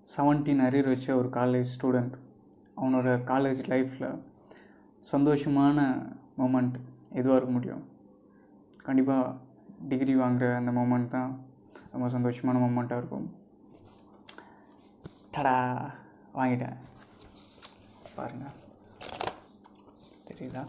seventeen arrear வச்ச ஒரு college student அவனோட காலேஜ் லைஃப்பில் சந்தோஷமான மூமெண்ட் எதுவாக இருக்க முடியும் கண்டிப்பாக டிகிரி வாங்குகிற அந்த மூமெண்ட் தான் ரொம்ப சந்தோஷமான மூமெண்ட்டாக இருக்கும் டடா வாங்கிட்டேன் பாருங்கள் தெரியுதா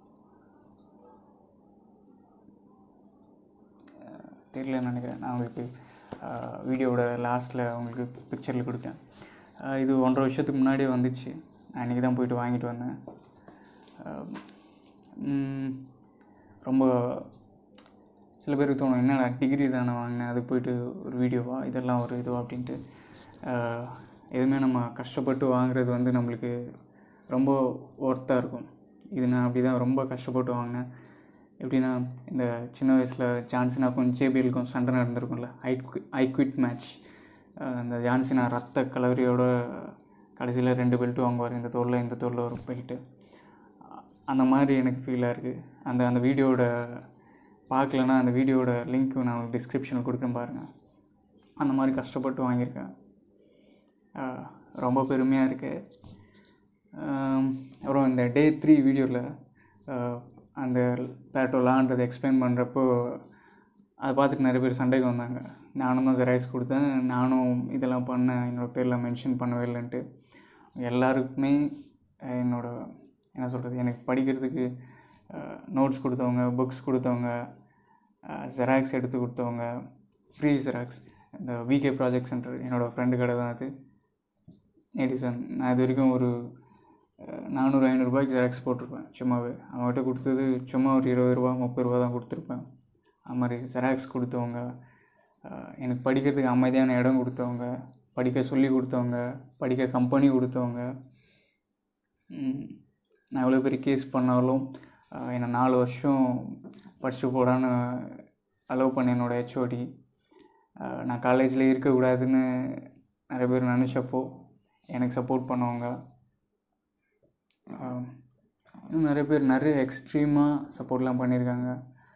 தெரியலன்னு நினைக்கிறேன் நான் உங்களுக்கு வீடியோவோட லாஸ்ட்டில் உங்களுக்கு பிக்சரில் கொடுத்தேன் அஹ் இது ஒன்றரை வருஷத்துக்கு முன்னாடியே வந்துச்சு நான் இன்றைக்கி தான் போயிட்டு வாங்கிட்டு வந்தேன் அஹ் உம், ரொம்ப சில பேருக்கு தோணும் என்னடா டிகிரி தானே வாங்கினேன் அது போயிட்டு ஒரு வீடியோவா இதெல்லாம் ஒரு இதுவா அப்படின்ட்டு அஹ் எதுவுமே நம்ம கஷ்டப்பட்டு வாங்குறது வந்து நம்மளுக்கு ரொம்ப ஒர்த்தாக இருக்கும் இது நான் அப்படி தான் ரொம்ப கஷ்டப்பட்டு வாங்கினேன் எப்படின்னா இந்த சின்ன வயசில் ஜான்சினாக்கும் ஜேபிஎலுக்கும் சண்டை நடந்திருக்கும்ல ஐ ஐ குவிட் மேட்ச் அந்த ஜான்சினா ரத்த கலவரியோட கடைசியில் ரெண்டு பெல்ட்டும் வாங்குவார் இந்த தோலில் இந்த தோலில் ஒரு பெல்ட்டு அந்த மாதிரி எனக்கு ஃபீலாக இருக்குது அந்த அந்த வீடியோட பார்க்கலன்னா அந்த வீடியோட லிங்க் நான் உங்களுக்கு டிஸ்கிரிப்ஷனில் கொடுக்குறேன் பாருங்கள் அந்த மாதிரி கஷ்டப்பட்டு வாங்கியிருக்கேன் ஆஹ் ரொம்ப பெருமையாக இருக்குது அப்புறம் இந்த டே த்ரீ வீடியோவில் அந்த பேரட்டோலான்றதை எக்ஸ்பிளைன் பண்ணுறப்போ அதை பார்த்துட்டு நிறைய பேர் சண்டைக்கு வந்தாங்க நானும் தான் ஜெராக்ஸ் கொடுத்தேன் நானும் இதெல்லாம் பண்ணேன் என்னோடய பேரில் மென்ஷன் பண்ணவே இல்லைன்ட்டு எல்லாருக்குமே அஹ் என்னோட என்ன சொல்கிறது எனக்கு படிக்கிறதுக்கு நோட்ஸ் கொடுத்தவங்க புக்ஸ் கொடுத்தவங்க ஜெராக்ஸ் எடுத்து கொடுத்தவங்க ஃப்ரீ ஜெராக்ஸ் இந்த விகே ப்ராஜெக்ட் சென்டர் என்னோடய ஃப்ரெண்டு கடை தான் அது எடிசன் நான் இது வரைக்கும் ஒரு அஹ், நானூறு ஐநூறுரூபாய்க்கு ஜெராக்ஸ் போட்டிருப்பேன் சும்மாவே அவங்ககிட்ட கொடுத்தது சும்மா ஒரு இருபது ரூபா முப்பது ரூபா தான் கொடுத்துருப்பேன் அது மாதிரி ஜெராக்ஸ் கொடுத்தவங்க அஹ், எனக்கு படிக்கிறதுக்கு அமைதியான இடம் கொடுத்தவங்க படிக்க சொல்லி கொடுத்தவங்க படிக்க கம்பெனி கொடுத்தவங்க ம், நான் எவ்வளோ பெரிய கேஸ் பண்ணாலும் அஹ், என்னை நாலு வருஷம் படிச்சு போடான்னு அலோவ் பண்ண என்னோடய ஹெச்ஓடி நான் காலேஜில் இருக்கக்கூடாதுன்னு நிறைய பேர் நினச்சப்போ எனக்கு சப்போர்ட் பண்ணவங்க ஆஹ் இன்னும் நிறைய பேர் நிறைய எக்ஸ்ட்ரீமாக சப்போர்ட்லாம் பண்ணியிருக்காங்க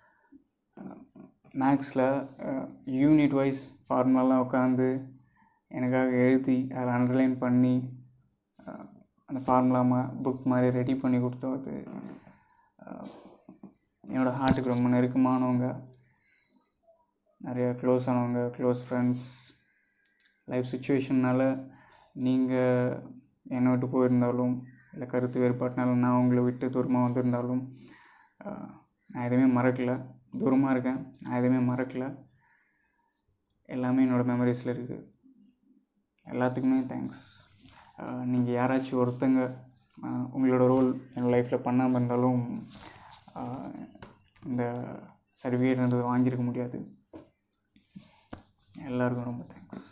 மேக்ஸில் யூனிட் வைஸ் ஃபார்முலாலாம் உட்காந்து எனக்காக எழுதி அதை அண்டர்லைன் பண்ணி ஆஹ் அந்த ஃபார்முலா மா புக் மாதிரி ரெடி பண்ணி கொடுத்தது ஆஹ் என்னோடய ஹார்ட்டுக்கு ரொம்ப நெருக்கமானவங்க நிறைய க்ளோஸ் ஆனவங்க க்ளோஸ் ஃப்ரெண்ட்ஸ் லைஃப் சுச்சுவேஷன்னால் நீங்கள் என்னை விட்டு போயிருந்தாலும் இல்லை கருத்து வேறுபாட்டினாலும் நான் உங்களை விட்டு தூரமாக வந்திருந்தாலும் ஆஹ், நான் எதுவுமே மறக்கலை தூரமாக இருக்கேன் நான் எதுவுமே மறக்கலை எல்லாமே என்னோடய மெமரிஸில் இருக்குது எல்லாத்துக்குமே தேங்க்ஸ் நீங்கள் யாராச்சும் ஒருத்தங்க ஆஹ், உங்களோட ரோல் என் லைஃப்பில் பண்ணாமல் இருந்தாலும் ஆஹ், இந்த சர்டிஃபிகேட்ன்றது வாங்கியிருக்க முடியாது எல்லாருக்கும் ரொம்ப தேங்க்ஸ்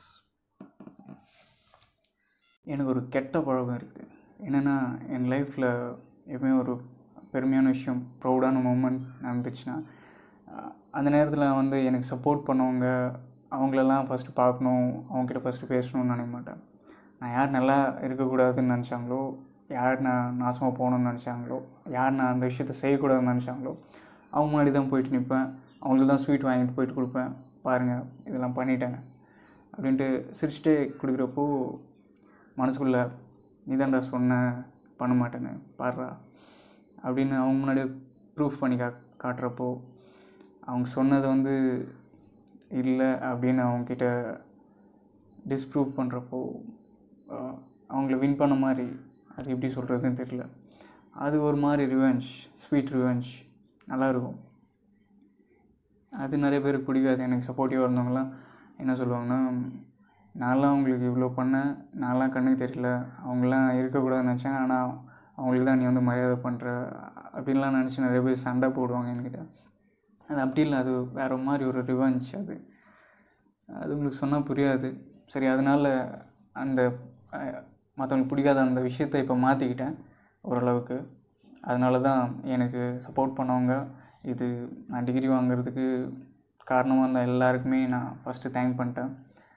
எனக்கு ஒரு கெட்ட பழக்கம் இருக்குது என்னென்னா என் லைஃப்பில் எப்பவுமே ஒரு பெருமையான விஷயம் ப்ரௌடான மூமெண்ட் நடந்துச்சுன்னா அஹ் அந்த நேரத்தில் வந்து எனக்கு சப்போர்ட் பண்ணவங்க அவங்களெல்லாம் ஃபஸ்ட்டு பார்க்கணும் அவங்ககிட்ட ஃபஸ்ட்டு பேசணும்னு நினைக்க மாட்டேன் நான் யார் நல்லா இருக்கக்கூடாதுன்னு நினச்சாங்களோ யார் நான் நாசமாக போகணும்னு நினச்சாங்களோ யார் நான் அந்த விஷயத்த செய்யக்கூடாதுன்னு நினச்சாங்களோ அவங்க முன்னாடி தான் போயிட்டு நிற்பேன் அவங்களுக்கு தான் ஸ்வீட் வாங்கிட்டு போயிட்டு கொடுப்பேன் பாருங்கள் இதெல்லாம் பண்ணிட்டேன் அப்படின்ட்டு சிரிச்சிட்டே கொடுக்குறப்போ மனசுக்குள்ளே நீதான்டா சொன்ன பண்ண மாட்டேன்னு பாடுறா அப்படின்னு அவங்க முன்னாடியே ப்ரூஃப் பண்ணி கா காட்டுறப்போ அவங்க சொன்னது வந்து இல்லை அப்படின்னு அவங்கக்கிட்ட டிஸ்ப்ரூவ் பண்ணுறப்போ அவங்கள வின் பண்ண மாதிரி அது எப்படி சொல்கிறதுன்னு தெரியல அது ஒரு மாதிரி ரிவெஞ்ச் ஸ்வீட் ரிவெஞ்ச் நல்லாயிருக்கும் அது நிறைய பேருக்கு பிடிக்காது எனக்கு சப்போர்ட்டிவாக இருந்தவங்கலாம் என்ன சொல்லுவாங்கன்னா நான்லாம் அவங்களுக்கு இவ்வளோ பண்ணேன் நான்லாம் கண்ணுக்கு தெரியல அவங்களாம் இருக்கக்கூடாதுன்னு நினச்சாங்க ஆனால் அவங்களுக்கு தான் நீ வந்து மரியாதை பண்ணுற அப்படின்லாம் நினச்சி நிறைய பேர் சண்டை போடுவாங்க என்கிட்ட அது அப்படி இல்லை அது வேறு மாதிரி ஒரு ரிவெஞ்ச் அது அது உங்களுக்கு சொன்னால் புரியாது சரி அதனால் அந்த மற்றவங்களுக்கு பிடிக்காத அந்த விஷயத்தை இப்போ மாற்றிக்கிட்டேன் ஓரளவுக்கு அதனால தான் எனக்கு சப்போர்ட் பண்ணவங்க இது நான் டிகிரி வாங்குறதுக்கு காரணமாக இருந்த எல்லாருக்குமே நான் ஃபஸ்ட்டு தேங்க் பண்ணிட்டேன்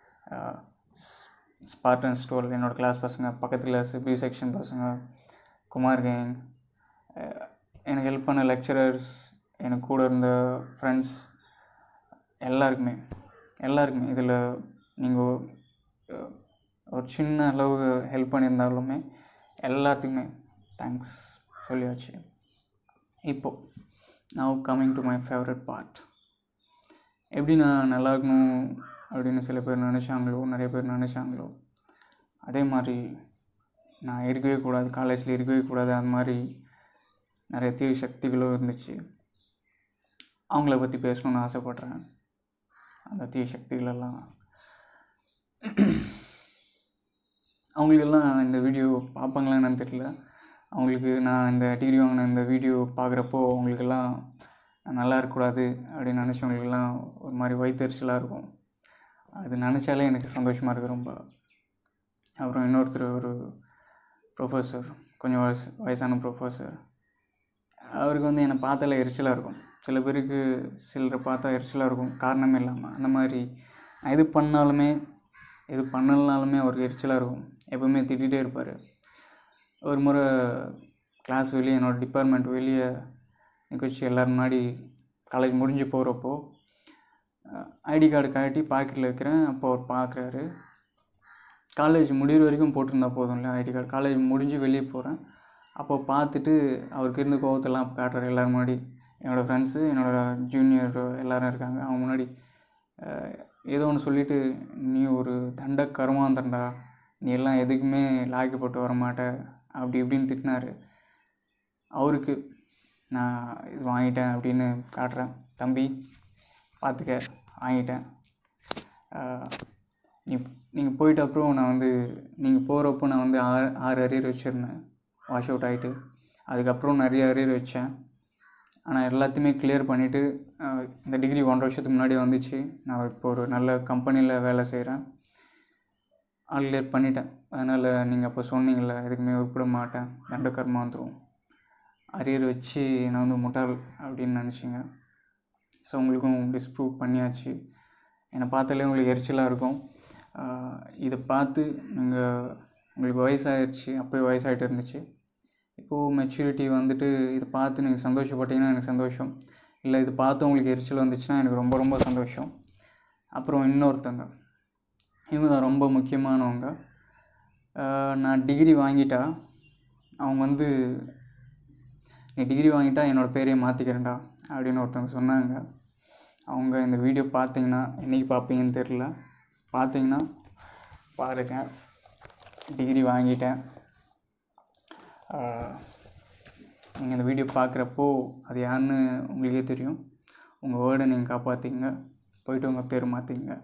ஸ்பார்டன் ஸ்டோர் என்னோடய கிளாஸ் பசங்க பக்கத்து கிளாஸ் பி செக்ஷன் பசங்க குமார் கேங் எனக்கு ஹெல்ப் பண்ண லெக்சரர்ஸ் எனக்கு கூட இருந்த ஃப்ரெண்ட்ஸ் எல்லாருக்குமே எல்லாருக்குமே இதில் நீங்கள் ஒரு சின்ன அளவு ஹெல்ப் பண்ணியிருந்தாலுமே எல்லாத்துக்குமே தேங்க்ஸ் சொல்லியாச்சு இப்போது now coming to my favourite part எப்படி நான் நல்லா இருக்கணும் அப்படின்னு சில பேர் நினச்சாங்களோ நிறைய பேர் நினச்சாங்களோ அதே மாதிரி நான் இருக்கவே கூடாது காலேஜில் இருக்கவே கூடாது அது மாதிரி நிறைய தீய சக்திகளும் இருந்துச்சு அவங்கள பற்றி பேசணுன்னு ஆசைப்பட்றேன் அந்த தீய சக்திகளெல்லாம் அவங்களுக்கெல்லாம் இந்த வீடியோ பார்ப்பாங்களா என்னன்னு தெரியல அவங்களுக்கு நான் இந்த டிகிரி வாங்கின இந்த வீடியோ பார்க்குறப்போ அவங்களுக்கெல்லாம் நான் நல்லா இருக்கக்கூடாது அப்படின்னு நினச்சவங்களுக்கெல்லாம் ஒரு மாதிரி வயிற்றுச்சலாக இருக்கும் அது நினச்சாலே எனக்கு சந்தோஷமாக இருக்குது ரொம்ப அப்புறம் இன்னொருத்தர் ஒரு ப்ரொஃபஸர் கொஞ்சம் வயசு வயசான ப்ரொஃபஸர் அவருக்கு வந்து என்னை பார்த்தாலே எரிச்சலாக இருக்கும் சில பேருக்கு சிலரை பார்த்தா எரிச்சலாக இருக்கும் காரணமே இல்லாமல் அந்த மாதிரி நான் எது பண்ணாலுமே எது பண்ணலனாலுமே அவருக்கு எரிச்சலாக இருக்கும் எப்பவுமே திட்டிகிட்டே இருப்பார் ஒரு முறை கிளாஸ் வெளியே என்னோடய டிபார்ட்மெண்ட் வெளியே நிற்க வச்சு எல்லோரும் முன்னாடி காலேஜ் முடிஞ்சு போகிறப்போ ஐடி கார்டு காட்டி பாக்கெட்டில் வைக்கிறேன் அப்போ அவர் பார்க்குறாரு காலேஜ் முடிகிற வரைக்கும் போட்டிருந்தா போதும்ல ஐடி கார்டு காலேஜ் முடிஞ்சு வெளியே போகிறேன் அப்போ பார்த்துட்டு அவருக்கு இருந்த கோவத்தெல்லாம் காட்டுறாரு எல்லோரும் முன்னாடி என்னோடய ஃப்ரெண்ட்ஸு என்னோடய ஜூனியர் எல்லோரும் இருக்காங்க அவங்க முன்னாடி ஏதோ ஒன்று சொல்லிவிட்டு நீ ஒரு தண்ட கருமாந்தண்டா நீ எல்லாம் எதுக்குமே லாய்க்கப்பட்டு வர மாட்ட அப்படி இப்படின்னு திட்டினாரு அவருக்கு நான் இது வாங்கிட்டேன் அப்படின்னு காட்டுறேன் தம்பி பார்த்துக்க வாங்கிட்டேன் நீ நீங்கள் போயிட்ட அப்புறம் நான் வந்து நீங்கள் போகிறப்போ நான் வந்து ஆறு ஆறு அரியர் வச்சுருந்தேன் வாஷ் அவுட் ஆகிட்டு அதுக்கப்புறம் நிறைய அரியர் வச்சேன் ஆனால் எல்லாத்தையுமே கிளியர் பண்ணிவிட்டு இந்த டிகிரி ஒன்றரை வருஷத்துக்கு முன்னாடி வந்துச்சு நான் இப்போ ஒரு நல்ல கம்பெனியில் வேலை செய்கிறேன் ஆல் கிளியர் பண்ணிட்டேன் அதனால் நீங்கள் அப்போ சொன்னீங்களே எதுக்குமே உருப்பிட மாட்டேன் தண்ட கர்மா வந்துடும் அரியர் வச்சு நான் வந்து முட்டாள் அப்படின்னு நினச்சிங்க ஸோ உங்களுக்கும் டிஸ்ப்ரூவ் பண்ணியாச்சு என்னை பார்த்தாலே உங்களுக்கு எரிச்சலாக இருக்கும் இதை பார்த்து நீங்கள் உங்களுக்கு வயசாகிடுச்சு அப்போயே வயசாகிட்டு இருந்துச்சு இப்போது மெச்சூரிட்டி வந்துட்டு இதை பார்த்து நீங்கள் சந்தோஷப்பட்டீங்கன்னா எனக்கு சந்தோஷம் இல்லை இது பார்த்து உங்களுக்கு எரிச்சல் வந்துச்சுன்னா எனக்கு ரொம்ப ரொம்ப சந்தோஷம் அப்புறம் இன்னொருத்தங்க இவங்க தான் ரொம்ப முக்கியமானவங்க நான் டிகிரி வாங்கிட்டா அவங்க வந்து நீ டிகிரி வாங்கிட்டா என்னோடய பேரையே மாற்றிக்கிறேன்டா அப்படின்னு ஒருத்தவங்க சொன்னாங்க அவங்க இந்த வீடியோ பார்த்தீங்கன்னா என்றைக்கு பார்ப்பீங்கன்னு தெரில பார்த்தீங்கன்னா பாருங்க டிகிரி வாங்கிட்டேன் நீங்கள் இந்த வீடியோ பார்க்குறப்போ அது யாருன்னு உங்களுக்கே தெரியும் உங்கள் வேர்டை நீங்கள் காப்பாற்றிங்க போயிட்டு உங்கள் பேர் மாற்றிங்க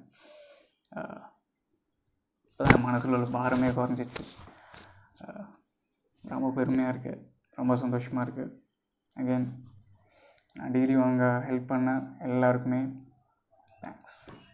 இப்போதான் மனசில் உள்ள பாரமே குறைஞ்சிச்சு ரொம்ப பெருமையாக இருக்குது ரொம்ப சந்தோஷமாக இருக்குது அகெயின் நான் டிகிரி வாங்க ஹெல்ப் பண்ண எல்லாருக்குமே தேங்க்ஸ்